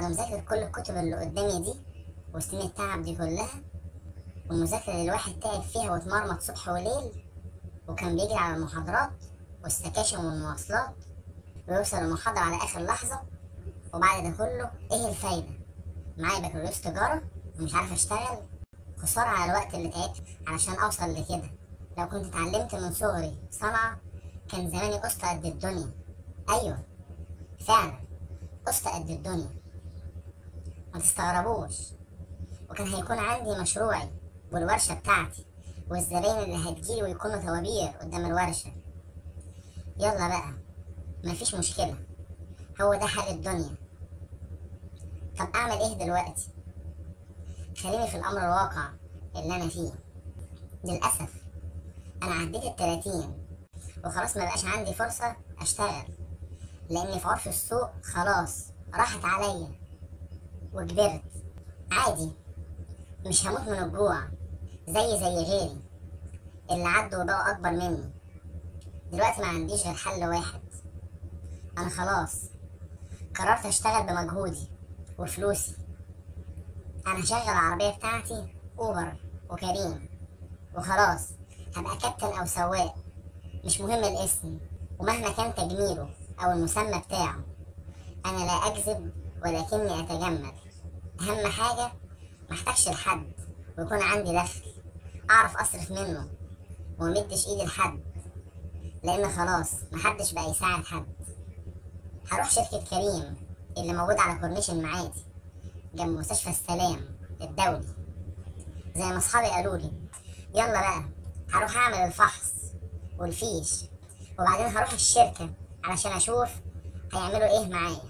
بعد مذاكرة كل الكتب اللي قدامي دي وسنين التعب دي كلها والمذاكرة اللي الواحد تعب فيها واتمرمط صبح وليل وكان بيجري على المحاضرات والسكاشن والمواصلات ويوصل المحاضرة على آخر لحظة وبعد ده كله إيه الفايدة؟ معايا بكالوريوس تجارة ومش عارف أشتغل خسارة على الوقت اللي تعبت علشان أوصل لكده لو كنت اتعلمت من صغري صنعة كان زماني قسط قد الدنيا أيوة فعلا قسط قد الدنيا ما تستغربوش وكان هيكون عندي مشروعي والورشة بتاعتي والزباين اللي هتجيلي ويكونوا توابير قدام الورشة يلا بقى مفيش مشكلة هو ده حال الدنيا طب أعمل إيه دلوقتي؟ خليني في الأمر الواقع اللي أنا فيه للأسف أنا عديت التلاتين وخلاص ما بقاش عندي فرصة أشتغل لأن في عرف السوق خلاص راحت عليا وكبرت عادي مش هموت من الجوع زي زي غيري اللي عدوا وبقوا أكبر مني دلوقتي ما عنديش غير حل واحد أنا خلاص قررت أشتغل بمجهودي وفلوسي أنا هشغل العربية بتاعتي أوبر وكريم وخلاص هبقى كابتن أو سواق مش مهم الاسم ومهما كان تجميله أو المسمى بتاعه أنا لا أكذب ولكني أتجمل أهم حاجة محتاجش لحد ويكون عندي دخل أعرف أصرف منه وممدش إيدي لحد لأن خلاص محدش بقى يساعد حد هروح شركة كريم اللي موجودة على كورنيش المعادي جنب مستشفى السلام الدولي زي ما أصحابي قالوا لي يلا بقى هروح أعمل الفحص والفيش وبعدين هروح الشركة علشان أشوف هيعملوا إيه معايا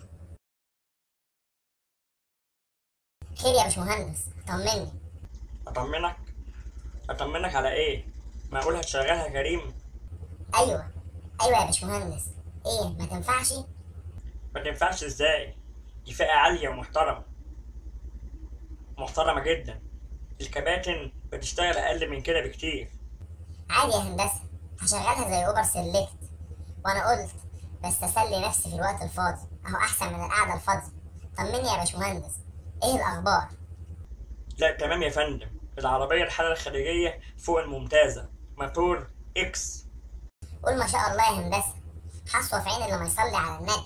خير يا باشمهندس طمني اطمنك اطمنك على ايه معقول هتشغلها كريم أيوة أيوة يا باشمهندس إيه ما تنفعش ما تنفعش ازاي دي فئة عالية ومحترمة محترمة جدا الكباتن بتشتغل اقل من كده بكتير عادي يا هندسة هشغلها زي أوبر سيلكت وأنا قلت بس أسلي نفسي في الوقت الفاضي أهو أحسن من القعدة الفاضية طمني يا باشمهندس إيه الأخبار لا تمام يا فندم العربية الحالة الخارجية فوق الممتازة موتور اكس قول ما شاء الله يا هندسة حصوة في عين اللي ما يصلي على النبي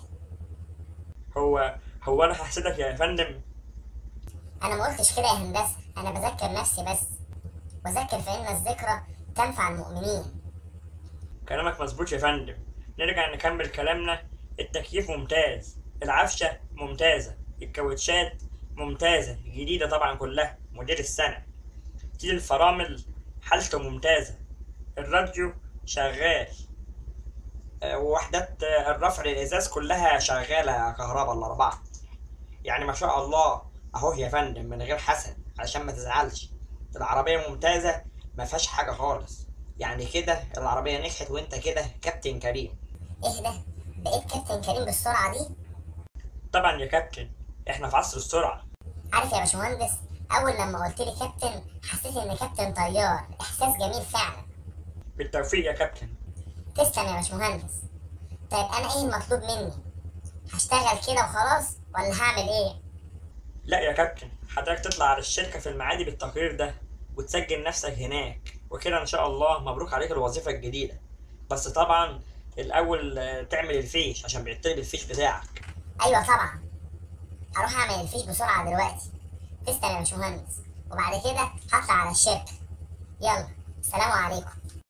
هو هو انا هحسدك يا فندم أنا ما قلتش كده يا هندسة أنا بذكر نفسي بس وذكر فإن الذكرى تنفع المؤمنين كلامك مظبوط يا فندم نرجع نكمل كلامنا التكييف ممتاز العفشة ممتازة الكاوتشات ممتازة جديدة طبعا كلها موديل السنة تيل الفرامل حالته ممتازة الراديو شغال آه، ووحدات آه، الرفع للإزاز كلها شغالة كهرباء الأربعة يعني ما شاء الله أهو يا فندم من غير حسن علشان ما تزعلش العربية ممتازة ما فيهاش حاجة خالص يعني كده العربية نجحت وانت كده كابتن كريم إيه ده بقيت كابتن كريم بالسرعة دي طبعا يا كابتن احنا في عصر السرعة عارف يا باشمهندس أول لما قلت لي كابتن حسيت إن كابتن طيار إحساس جميل فعلا بالتوفيق يا كابتن تسلم يا باشمهندس طيب أنا إيه المطلوب مني هشتغل كده وخلاص ولا هعمل إيه لا يا كابتن حضرتك تطلع على الشركة في المعادي بالتقرير ده وتسجل نفسك هناك وكده ان شاء الله مبروك عليك الوظيفة الجديدة بس طبعا الاول آه، تعمل الفيش عشان بيطلب الفيش بتاعك أيوة طبعا هروح أعمل الفيش بسرعة دلوقتي تسلم يا باشمهندس وبعد كده هطلع على الشركة يلا السلام عليكم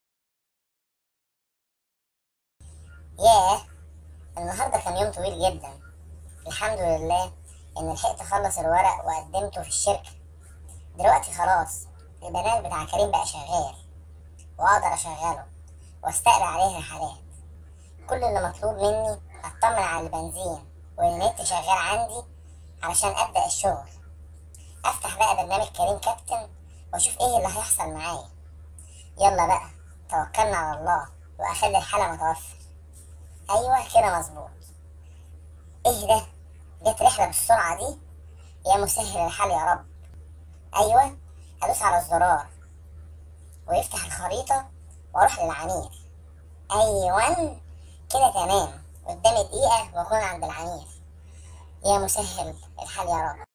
ياه النهاردة كان يوم طويل جدا الحمد لله إن لحقت أخلص الورق وقدمته في الشركة دلوقتي خلاص البرنامج بتاع كريم بقى شغال وأقدر أشغله وأستقبل عليه رحلات كل اللي مطلوب مني أطمن على البنزين والنت شغال عندي علشان أبدأ الشغل أفتح بقى برنامج كريم كابتن وأشوف إيه اللي هيحصل معايا يلا بقى توكلنا على الله وأخلي الحالة متوفر أيوة كده مظبوط إيه ده جت رحلة بالسرعة دي يا مسهل الحال يا رب أيوة أدوس على الزرار ويفتح الخريطة وأروح للعمير أيوة كده تمام قدامي دقيقة وأكون عند العمير يا مسهل الحال يا رب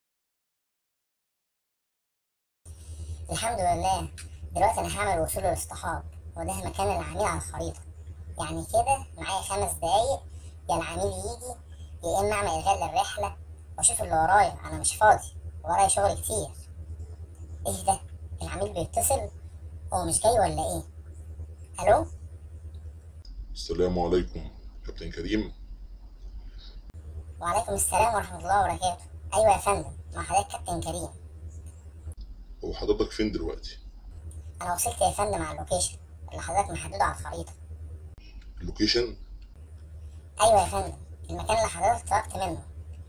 الحمد لله دلوقتي انا هعمل وصول الاصطحاب وده مكان العميل على الخريطة يعني كده معايا خمس دقايق يا العميل يجي يا اما اعمل الغاء للرحلة واشوف اللي ورايا انا مش فاضي ورايا شغل كتير ايه ده العميل بيتصل هو مش جاي ولا ايه الو السلام عليكم كابتن كريم وعليكم السلام ورحمة الله وبركاته ايوه يا فندم مع حضرتك كابتن كريم هو حضرتك فين دلوقتي انا وصلت يا فندم على اللوكيشن اللي حضرتك محدده على الخريطة اللوكيشن ايوه يا فندم المكان اللي حضرتك طلبت منه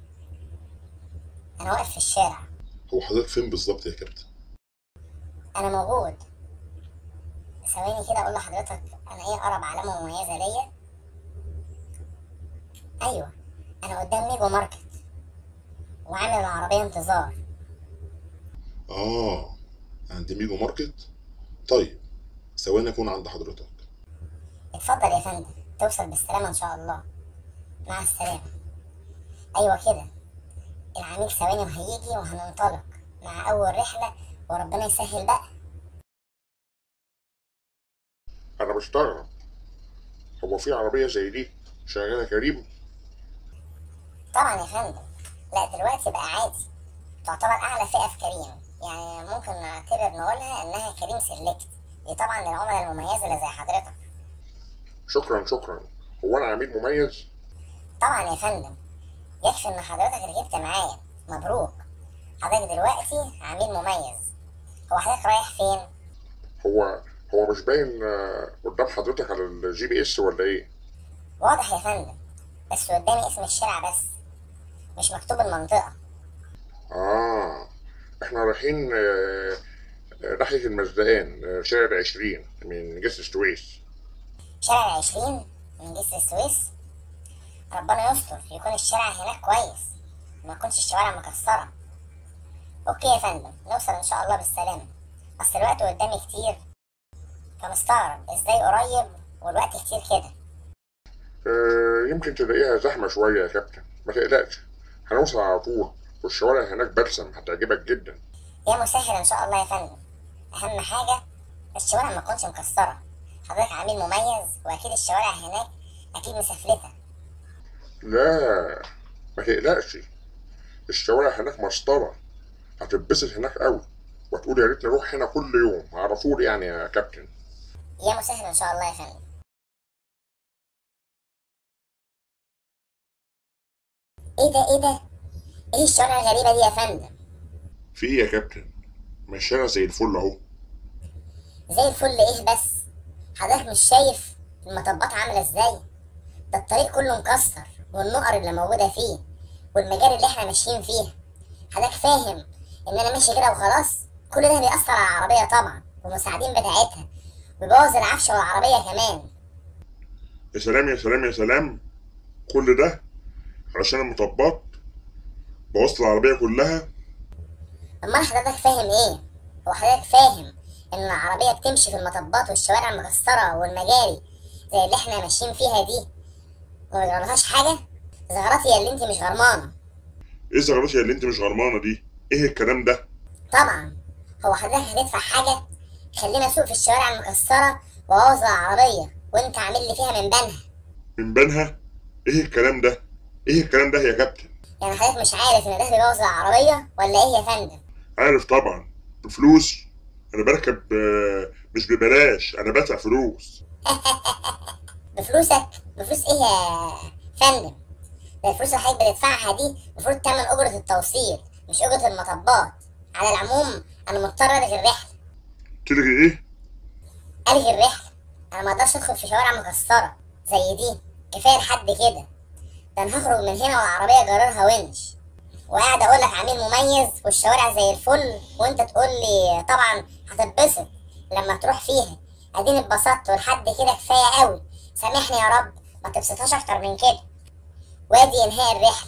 انا واقف في الشارع هو حضرتك فين بالظبط يا كابتن انا موجود ثواني كده اقول لحضرتك انا ايه اقرب علامه مميزه ليا ايوه انا قدام ميجو ماركت وعامل العربيه انتظار اه عند ميجو ماركت طيب ثواني اكون عند حضرتك اتفضل يا فندم توصل بالسلامه ان شاء الله مع السلامه ايوه كده العميل ثواني وهيجي وهننطلق مع اول رحله وربنا يسهل بقى انا مستغرب هو في عربيه زي دي شغاله كريم طبعا يا فندم لا دلوقتي بقى عادي تعتبر اعلى فئه في كريم يعني ممكن نعتبر نقولها انها كريم سيلكت دي طبعا للعملاء المميزه اللي زي حضرتك شكرا شكرا هو انا عميل مميز طبعا يا فندم يكفي ان حضرتك ركبت معايا مبروك حضرتك دلوقتي عميل مميز هو حضرتك رايح فين هو هو مش باين آه، قدام حضرتك على الجي بي اس ولا ايه واضح يا فندم بس قدامي اسم الشارع بس مش مكتوب المنطقه اه احنا رايحين آه، آه، ناحيه المزدقان آه، شارع العشرين من جسر السويس شارع العشرين من جسر السويس ربنا يستر يكون الشارع هناك كويس ما تكونش الشوارع مكسرة اوكي يا فندم نوصل ان شاء الله بالسلامة اصل الوقت قدامي كتير فمستغرب ازاي قريب والوقت كتير كده آه، يمكن تلاقيها زحمة شوية يا كابتن ما تقلقش هنوصل على طول والشوارع هناك بلسم هتعجبك جدا يا مسهل ان شاء الله يا فندم اهم حاجة الشوارع ما تكونش مكسرة حضرتك عميل مميز واكيد الشوارع هناك اكيد مسفلتة لا ما تقلقش الشوارع هناك مسطرة هتتبسط هناك قوي وتقول يا ريت نروح هنا كل يوم على طول يعني يا كابتن يا مسهل ان شاء الله يا فندم ايه ده ايه ده ايه الشوارع الغريبة دي يا فندم في ايه يا كابتن ما الشارع زي الفل اهو زي الفل ايه بس حضرتك مش شايف المطبات عاملة ازاي ده الطريق كله مكسر والنقر اللي موجودة فيه والمجاري اللي احنا ماشيين فيها حضرتك فاهم ان انا ماشي كده وخلاص كل ده بيأثر على العربية طبعا والمساعدين بتاعتها ويبوظ العفشة والعربية كمان يا سلام يا سلام يا سلام كل ده علشان المطبات بوظت العربية كلها امال حضرتك فاهم ايه هو حضرتك فاهم ان العربية بتمشي في المطبات والشوارع المكسرة والمجاري زي اللي احنا ماشيين فيها دي وما يجرالهاش حاجة زغرتي يا اللي انت مش غرمانة ايه زغرتي اللي انت مش غرمانة دي ايه الكلام ده طبعا هو حضرتك هتدفع حاجة خلينا اسوق في الشوارع المكسرة وابوظ العربية وانت عامل لي فيها من بنها من بنها ايه الكلام ده ايه الكلام ده يا كابتن يعني حضرتك مش عارف ان ده بيبوظ العربية ولا ايه يا فندم عارف طبعا بفلوس انا بركب آه، مش ببلاش انا بدفع فلوس بفلوسك بفلوس ايه يا فندم ده الفلوس اللي حضرتك بتدفعها دي المفروض تمن اجرة التوصيل مش اجرة المطبات على العموم انا مضطر الغي الرحلة تلغي ايه الغي الرحلة انا ما اقدرش ادخل في شوارع مكسرة زي دي كفاية لحد كده ده انا هخرج من هنا والعربية جرارها ونش وقاعد اقول لك عميل مميز والشوارع زي الفل وانت تقول لي طبعا هتتبسط لما تروح فيها اديني اتبسطت ولحد كده كفايه قوي سامحني يا رب ما تبسطهاش اكتر من كده وادي انهاء الرحله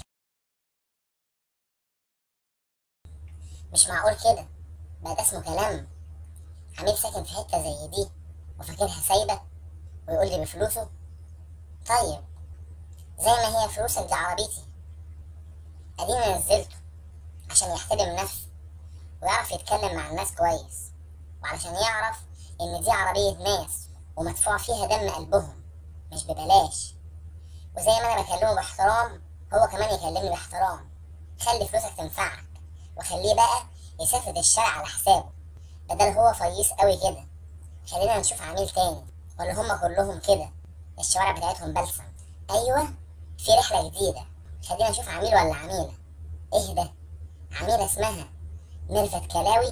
مش معقول كده بقى ده اسمه كلام عميل ساكن في حته زي دي وفاكرها سايبه ويقول لي بفلوسه طيب زي ما هي فلوسك دي عربيتي اديني نزلته عشان يحترم نفسه ويعرف يتكلم مع الناس كويس وعلشان يعرف ان دي عربية ناس ومدفوع فيها دم قلبهم مش ببلاش وزي ما انا بكلمه باحترام هو كمان يكلمني باحترام خلي فلوسك تنفعك وخليه بقى يسافر الشارع على حسابه بدل هو فييس قوي كده خلينا نشوف عميل تاني ولا هما كلهم كده الشوارع بتاعتهم بلسم ايوه في رحله جديده خلينا نشوف عميل ولا عميله ايه ده عميله اسمها ميرفت كلاوي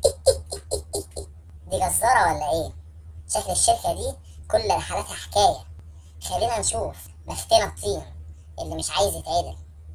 دي جزارة ولا ايه شكل الشركة دي كل رحلاتها حكاية خلينا نشوف بختنا الطين اللي مش عايز يتعدل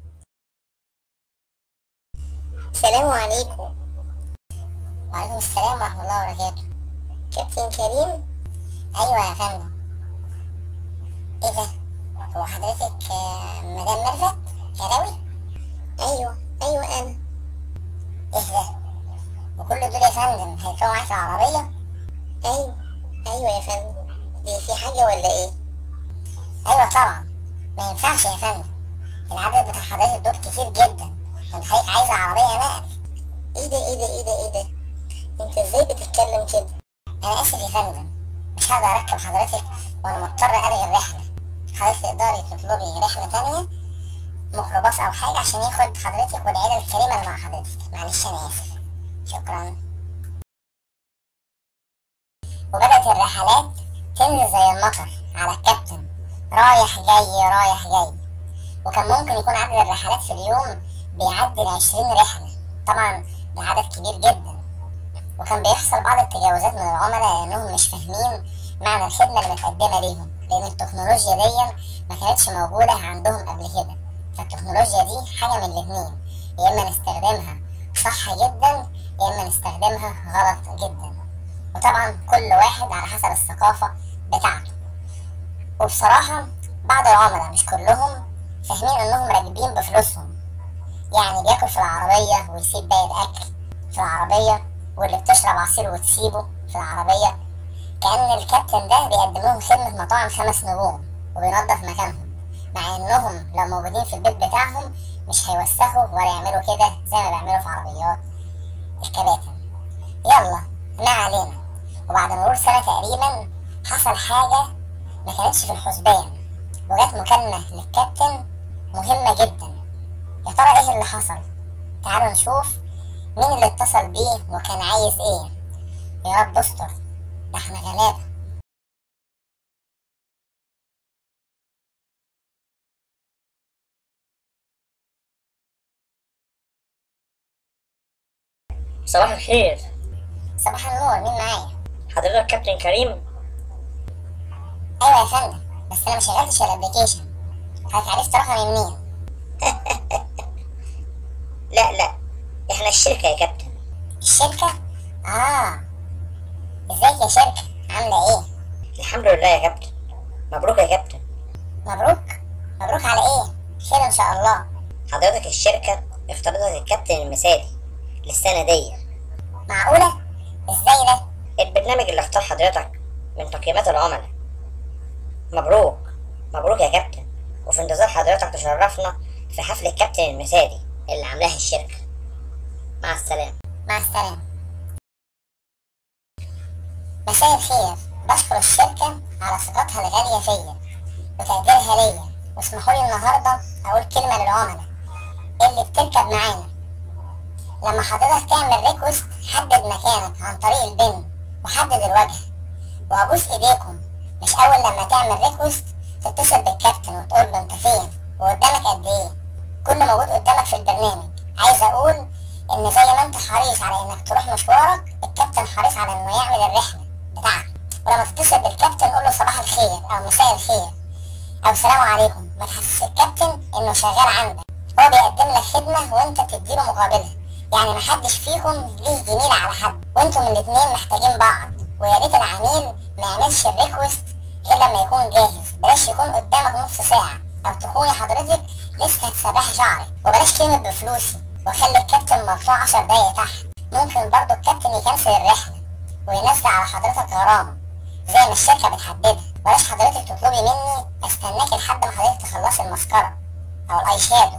السلام عليكم وعليكم السلام ورحمة الله وبركاته كابتن كريم أيوة يا فندم إيه ده؟ هو حضرتك آه، مدام ميرفت كلاوي؟ أيوة أيوة أنا إيه ده؟ وكل دول يا فندم هيركبوا معاك في العربية؟ أيوة أيوة يا فندم دي في حاجة ولا إيه؟ أيوة طبعا ما ينفعش يا فندم العدد بتاع حضرتك دول كتير جدا انت حضرتك عايزة عربية نقل ايه ده ايه ده ايه ده ايه ده انت ازاي بتتكلم كده انا اسف يا فندم مش هقدر اركب حضرتك وانا مضطر الغي الرحلة حضرتك تقدري تطلبي رحلة تانية ميكروباص او حاجة عشان ياخد حضرتك والعيلة الكريمة اللي مع حضرتك معلش انا اسف شكرا وبدأت الرحلات تنزل زي المطر على الكابتن رايح جاي رايح جاي وكان ممكن يكون عدد الرحلات في اليوم بيعدي العشرين رحلة طبعا ده عدد كبير جدا وكان بيحصل بعض التجاوزات من العملاء لأنهم مش فاهمين معنى الخدمة اللي متقدمة ليهم لأن التكنولوجيا دي ما كانتش موجودة عندهم قبل كده فالتكنولوجيا دي حاجة من الاتنين يا إما نستخدمها صح جدا يا إما نستخدمها غلط جدا وطبعا كل واحد على حسب الثقافة بتاعته وبصراحة بعض العملاء مش كلهم فاهمين انهم راكبين بفلوسهم يعني بياكل في العربية ويسيب باقي الأكل في العربية واللي بتشرب عصير وتسيبه في العربية كأن الكابتن ده بيقدم لهم خدمة مطاعم خمس نجوم وبينظف مكانهم مع انهم لو موجودين في البيت بتاعهم مش هيوسخوا ولا يعملوا كده زي ما بيعملوا في عربيات الكباتن يلا ما علينا وبعد مرور سنة تقريبا حصل حاجة ما كانتش في الحسبان وجت مكالمة للكابتن مهمة جدا يا ترى ايه اللي حصل تعالوا نشوف مين اللي اتصل بيه وكان عايز ايه يا رب استر ده احنا غلابة صباح الخير صباح النور مين معايا حضرتك كابتن كريم ايوه يا فندم بس انا ما شغلتش الابلكيشن حضرتك عرفت رقمي منين لا لا احنا الشركة يا كابتن الشركة اه ازيك يا شركة عاملة ايه الحمد لله يا كابتن مبروك يا كابتن مبروك مبروك على ايه خير ان شاء الله حضرتك الشركة اختارت الكابتن المثالي للسنة دي معقولة ازاي ده البرنامج اللي اختار حضرتك من تقييمات العملاء مبروك مبروك يا كابتن وفي انتظار حضرتك تشرفنا في حفل الكابتن المثالي اللي عاملاها الشركة مع السلامة مع السلامة مساء الخير بشكر الشركة على ثقتها الغالية فيا وتقديرها ليا واسمحوا لي النهاردة أقول كلمة للعملاء اللي بتركب معانا لما حضرتك تعمل ريكوست حدد مكانك عن طريق البن وحدد الوجه وأبوس إيديكم مش أول لما تعمل ريكوست تتصل بالكابتن وتقول له أنت فين وقدامك قد إيه كل موجود قدامك في البرنامج عايز أقول إن زي ما أنت حريص على إنك تروح مشوارك الكابتن حريص على إنه يعمل الرحلة بتاعتك ولما تتصل بالكابتن قول له صباح الخير أو مساء الخير أو السلام عليكم ما تحسس الكابتن إنه شغال عندك هو بيقدم لك خدمة وأنت بتديله مقابلها يعني محدش فيكم ليه جميل على حد وانتم الاتنين محتاجين بعض ويا ريت العميل ما يعملش الريكوست غير لما يكون جاهز بلاش يكون قدامك نص ساعة أو تكوني حضرتك لسه هتسرحي شعرك وبلاش كلمة بفلوسي وخلي الكابتن مقطوع 10 دقايق تحت ممكن برضو الكابتن يكنسل الرحلة وينزل على حضرتك غرامة زي ما الشركة بتحددها بلاش حضرتك تطلبي مني استناكي لحد ما حضرتك تخلصي المسكرة أو الأي شادو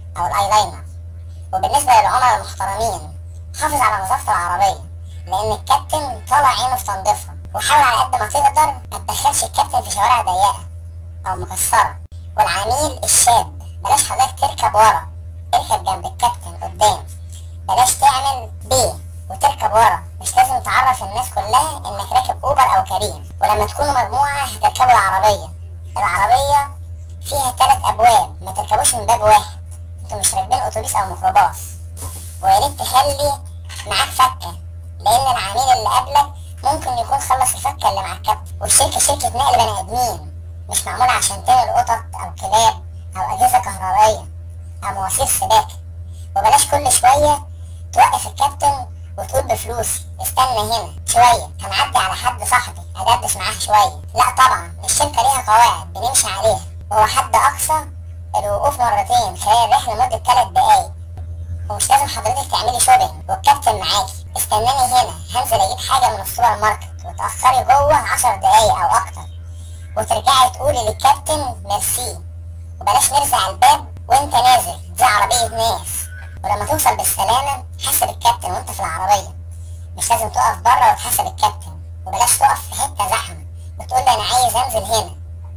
او الايلاينر وبالنسبه للعملاء المحترمين حافظ على نظافه العربيه لان الكابتن طالع عينه في تنظيفها وحاول على قد ما تقدر ما تدخلش الكابتن في شوارع ضيقه او مكسره والعميل الشاب بلاش حضرتك تركب ورا اركب جنب الكابتن قدام بلاش تعمل بيه وتركب ورا مش لازم تعرف الناس كلها انك راكب اوبر او كريم ولما تكونوا مجموعه هتركبوا العربيه العربيه فيها ثلاث ابواب ما تركبوش من باب واحد انتوا مش راكبين اتوبيس او ميكروباص ويا ريت تخلي معاك فكه لان العميل اللي قبلك ممكن يكون خلص الفكه اللي مع الكابتن والشركه شركه نقل بني ادمين مش معموله عشان تنقل قطط او كلاب او اجهزه كهربائيه او مواسير سباكه وبلاش كل شويه توقف الكابتن وتقول بفلوسي استنى هنا شويه هنعدي على حد صاحبي ادردش معاه شويه لا طبعا الشركه ليها قواعد بنمشي عليها وهو حد اقصى الوقوف مرتين خلال الرحله لمده ثلاث دقايق ومش لازم حضرتك تعملي شوبينج والكابتن معاكي استناني هنا هنزل اجيب حاجه من السوبر ماركت وتاخري جوه عشر دقايق او اكتر وترجعي تقولي للكابتن ميرسي وبلاش نرزع الباب وانت نازل دي عربيه ناس ولما توصل بالسلامه حاسب الكابتن وانت في العربيه مش لازم تقف بره وتحاسب الكابتن وبلاش تقف في حته زحمه وتقول له انا عايز انزل هنا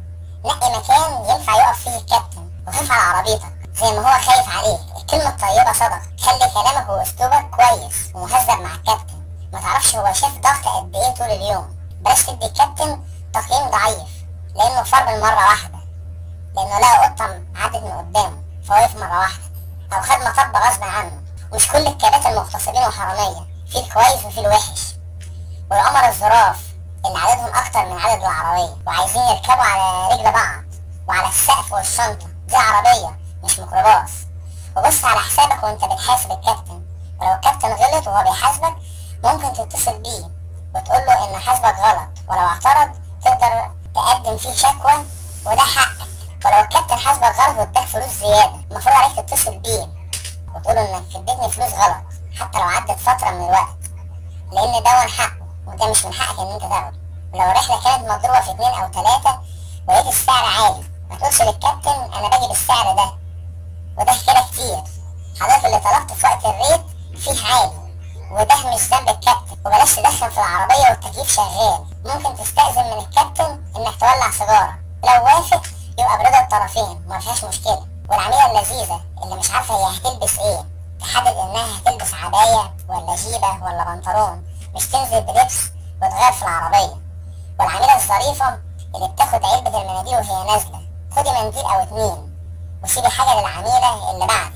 نقي مكان ينفع يقف فيه الكابتن وخاف على عربيتك زي ما هو خايف عليك الكلمة الطيبة صدقة خلي كلامك واسلوبك كويس ومهذب مع الكابتن ما تعرفش هو شاف ضغط قد ايه طول اليوم بلاش تدي الكابتن تقييم ضعيف لانه فرمل مرة واحدة لانه لقى قطة عدت من قدامه فوقف مرة واحدة او خد مطب غصب عنه مش كل الكباتن مغتصبين وحرامية في الكويس وفي الوحش والقمر الظراف اللي عددهم اكتر من عدد العربية وعايزين يركبوا على رجل بعض وعلى السقف والشنطة دي عربية مش ميكروباص وبص على حسابك وانت بتحاسب الكابتن ولو الكابتن غلط وهو بيحاسبك ممكن تتصل بيه وتقول له ان حاسبك غلط ولو اعترض تقدر تقدم فيه شكوى وده حقك ولو الكابتن حاسبك غلط واداك فلوس زيادة المفروض عليك تتصل بيه وتقول له انك اديتني فلوس غلط حتى لو عدت فترة من الوقت لان ده من حقه وده مش من حقك ان انت تاخده ولو الرحلة كانت مضروبة في اتنين او تلاتة ولقيت السعر عالي ما تقولش للكابتن انا باجي بالسعر ده وده كده كتير حضرتك اللي طلبت في وقت الريت فيه عالي وده مش ذنب الكابتن وبلاش تدخن في العربية والتكييف شغال ممكن تستأذن من الكابتن انك تولع سيجارة لو وافق يبقى برضا الطرفين ما فيهاش مشكلة والعميلة اللذيذة اللي مش عارفة هي هتلبس ايه تحدد انها هتلبس عباية ولا جيبة ولا بنطلون مش تنزل بلبس وتغير في العربية والعميلة الظريفة اللي بتاخد علبة المناديل وهي نازلة خدي منديل او اتنين وسيبي حاجة للعميلة اللي بعدك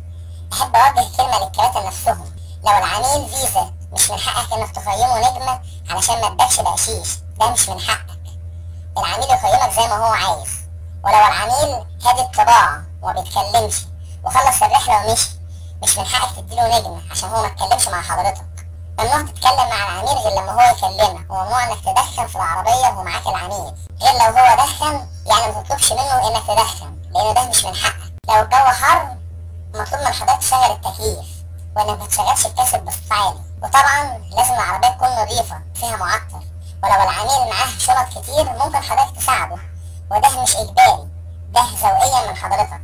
أحب أوجه كلمة للكباتن نفسهم لو العميل فيزا مش من حقك إنك تقيمه نجمة علشان ما ادكش بقشيش ده مش من حقك العميل يقيمك زي ما هو عايز ولو العميل هادي الطباع وما بيتكلمش وخلص الرحلة ومشي مش من حقك تديله نجمة عشان هو ما اتكلمش مع حضرتك ممنوع تتكلم مع العميل غير لما هو يكلمك وممنوع انك تدخن في العربية ومعاك العميل غير لو هو دخن يعني ما تطلبش منه انك تدخن لان ده مش من حقك لو الجو حر مطلوب من حضرتك تشغل التكييف وانك ما تشغلش الكاسيت بصوت عالي وطبعا لازم العربية تكون نظيفة فيها معطر ولو العميل معاه شنط كتير ممكن حضرتك تساعده وده مش اجباري ده ذوقيا من حضرتك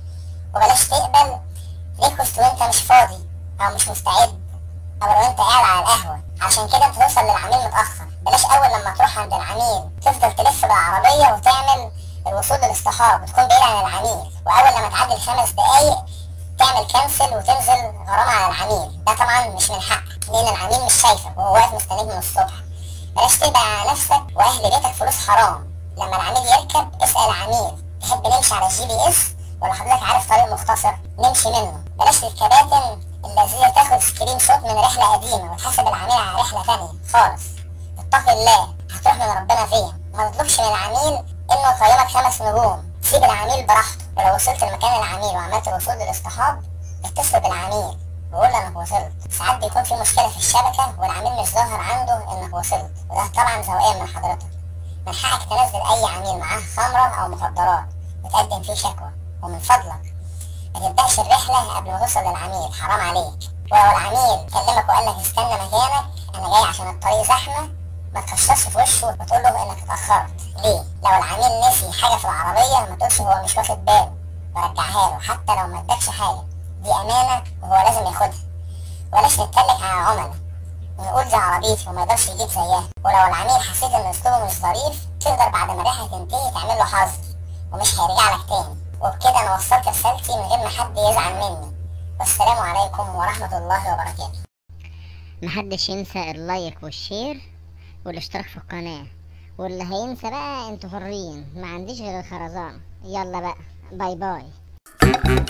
وبلاش تقبل ريكوست وانت مش فاضي او مش مستعد او لو انت قاعد على القهوة عشان كده انت توصل للعميل متأخر بلاش اول لما تروح عند العميل تفضل تلف بالعربية وتعمل الوصول للاصطحاب وتكون بعيد عن العميل واول لما تعدي الخمس دقايق تعمل كنسل وتنزل غرامة على العميل ده طبعا مش من حقك لان العميل مش شايفك وهو واقف مستنيك من الصبح بلاش تقبل على نفسك واهل بيتك فلوس حرام لما العميل يركب اسأل عميل تحب نمشي على الجي بي اس ولا حضرتك عارف طريق مختصر نمشي منه بلاش الكباتن اللذيذة تاخد سكرين شوت من رحلة قديمة وتحاسب العميل على رحلة تانية خالص اتق الله هتروح من ربنا فيها ما تطلبش من العميل انه يقيمك خمس نجوم سيب العميل براحته ولو وصلت لمكان العميل وعملت الوصول للاصطحاب اتصل بالعميل وقول له انك وصلت ساعات بيكون في مشكلة في الشبكة والعميل مش ظاهر عنده انك وصلت وده طبعا ذوقيا من حضرتك من حقك تنزل اي عميل معاه خمرة او مخدرات وتقدم فيه شكوى ومن فضلك ما تبدأش الرحلة قبل ما توصل للعميل حرام عليك ولو العميل كلمك وقال لك استنى مكانك انا جاي عشان الطريق زحمة ما تكشرش في وشه وتقول له انك اتأخرت ليه؟ لو العميل نسي حاجة في العربية ما تقولش هو مش واخد باله ورجعها له حتى لو ما ادكش حاجة دي أمانة وهو لازم ياخدها ولاش نتكلم على العملاء نقول دي عربيتي وما يقدرش يجيب زيها ولو العميل حسيت ان اسلوبه مش ظريف تقدر بعد ما الرحله تنتهي تعمل له حظر ومش هيرجع لك تاني وبكده انا وصلت رسالتي من غير ما حد يزعل مني والسلام عليكم ورحمه الله وبركاته محدش ينسى اللايك والشير والاشتراك في القناه واللي هينسى بقى انتوا حرين ما عنديش غير الخرزانه يلا بقى باي باي